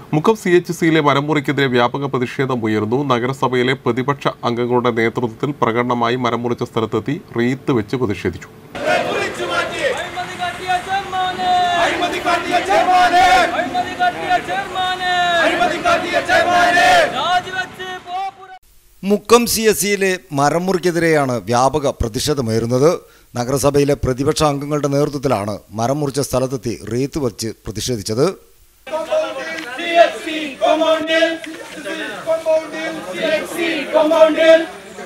Mukkam C H സിയിലെ മരംമുറിക്കെതിരെ വ്യാപക പ്രതിഷേധം ഉയർന്നു നഗരസഭയിലെ പ്രതിപക്ഷ അംഗങ്ങളുടെ നേതൃത്വത്തിൽ പ്രകടനമായി മരംമുറിച്ച സ്ഥലത്തെത്തി റീത്ത് വെച്ച് പ്രതിഷേധിച്ചു അഴിമതി കാട്ടിയ ചെയർമാനെ അഴിമതി കാട്ടിയ ചെയർമാനെ അഴിമതി കാട്ടിയ ചെയർമാനെ അഴിമതി കാട്ടിയ ചെയർമാനെ രാജിവെച്ച് പോപ്പുര മുക്കം സി എസ് സിയിലെ മരംമുറിക്കെതിരെയാണ് വ്യാപക പ്രതിഷേധമുയരുന്നത് നഗരസഭയിലെ പ്രതിപക്ഷ അംഗങ്ങളുടെ നേതൃത്വത്തിലാണ് മരം മുറിച്ച സ്ഥലത്തെത്തി റീത്ത് വച്ച് പ്രതിഷേധിച്ചത് സിഎക്സി കോമ്പൗണ്ടിൽ കോമ്പൗണ്ടിൽ സിഎക്സി കോമ്പൗണ്ടിൽ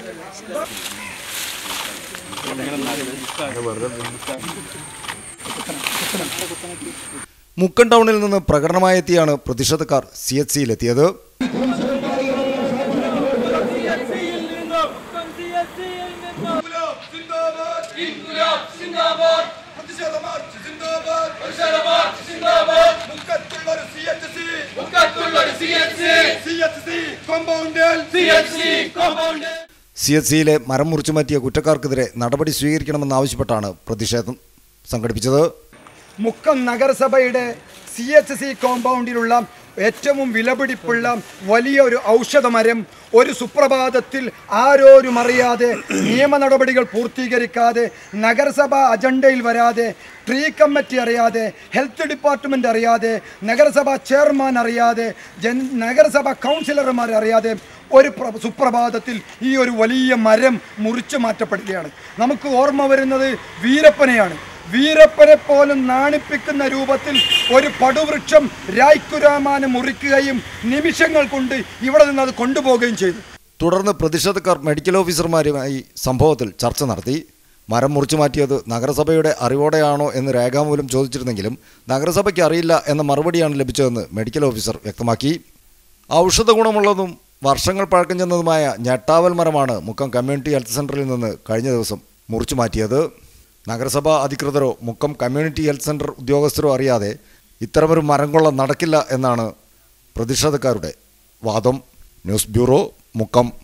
മുക്കം ടൗണിൽ നിന്ന് പ്രകടനമായെത്തിയാണ് പ്രതിഷേധക്കാർ സി എച്ച് സിയിലെത്തിയത് സിന്ദാബാദ് ഇൻകുലാബ് സിന്ദാബാദ് പ്രതിഷേധ മാർച്ച് സിന്ദാബാദ് പ്രതിഷേധ മാർച്ച് സിന്ദാബാദ് മുക്കത്തുള്ള ഒരു സിഎച്ച്സി മുക്കത്തുള്ള ഒരു സിഎച്ച്സി സിഎച്ച്സി കോമ്പൗണ്ടിൽ സിഎച്ച്സി കോമ്പൗണ്ടിൽ സി എച്ച് സിയിലെ മരം മുറിച്ചു മാറ്റിയ കുറ്റക്കാർക്കെതിരെ നടപടി സ്വീകരിക്കണമെന്നാവശ്യപ്പെട്ടാണ് പ്രതിഷേധം സംഘടിപ്പിച്ചത് മുക്കം നഗരസഭയുടെ സി എച്ച് സി കോമ്പൗണ്ടിലുള്ള ഏറ്റവും വിലപിടിപ്പുള്ള വലിയ ഒരു ഔഷധമരം ഒരു സുപ്രഭാതത്തിൽ ആരോരും അറിയാതെ നിയമ നടപടികൾ പൂർത്തീകരിക്കാതെ നഗരസഭ അജണ്ടയിൽ വരാതെ ട്രീ കമ്മിറ്റി അറിയാതെ ഹെൽത്ത് ഡിപ്പാർട്ട്മെൻറ്റ് അറിയാതെ നഗരസഭ ചെയർമാൻ അറിയാതെ ജൻ നഗരസഭ കൗൺസിലർമാർ അറിയാതെ ഒരു പ്ര- സുപ്രഭാതത്തിൽ ഈ ഒരു വലിയ മരം മുറിച്ചു മാറ്റപ്പെടുകയാണ് നമുക്ക് ഓർമ്മ വരുന്നത് വീരപ്പനെയാണ് വീരപ്പനെ പോലും നാണിപ്പിക്കുന്ന രൂപത്തിൽ ഒരു പടുവൃക്ഷം രായ്ക്കുരാമാനെ മുറിക്കുകയും നിമിഷങ്ങൾ കൊണ്ട് ഇവിടെ നിന്ന് അത് കൊണ്ടുപോവുകയും ചെയ്തു തുടർന്ന് പ്രതിഷേധക്കാർ മെഡിക്കൽ ഓഫീസർമാരുമായി സംഭവത്തിൽ ചർച്ച നടത്തി മരം മുറിച്ചു മാറ്റിയത് നഗരസഭയുടെ അറിവോടെയാണോ എന്ന് രേഖാമൂലം ചോദിച്ചിരുന്നെങ്കിലും നഗരസഭയ്ക്ക് അറിയില്ല എന്ന മറുപടിയാണ് ലഭിച്ചതെന്ന് മെഡിക്കൽ ഓഫീസർ വ്യക്തമാക്കി ഔഷധ ഗുണമുള്ളതും വർഷങ്ങൾ പഴക്കം ചെന്നതുമായ ഞെട്ടാവൽ മരമാണ് മുക്കം കമ്മ്യൂണിറ്റി ഹെൽത്ത് സെൻ്ററിൽ നിന്ന് കഴിഞ്ഞ ദിവസം മുറിച്ചു മാറ്റിയത് നഗരസഭാ അധികൃതരോ മുക്കം കമ്മ്യൂണിറ്റി ഹെൽത്ത് സെൻ്റർ ഉദ്യോഗസ്ഥരോ അറിയാതെ ഇത്തരമൊരു മരം കൊള്ള നടക്കില്ല എന്നാണ് പ്രതിഷേധക്കാരുടെ വാദം ന്യൂസ് ബ്യൂറോ മുക്കം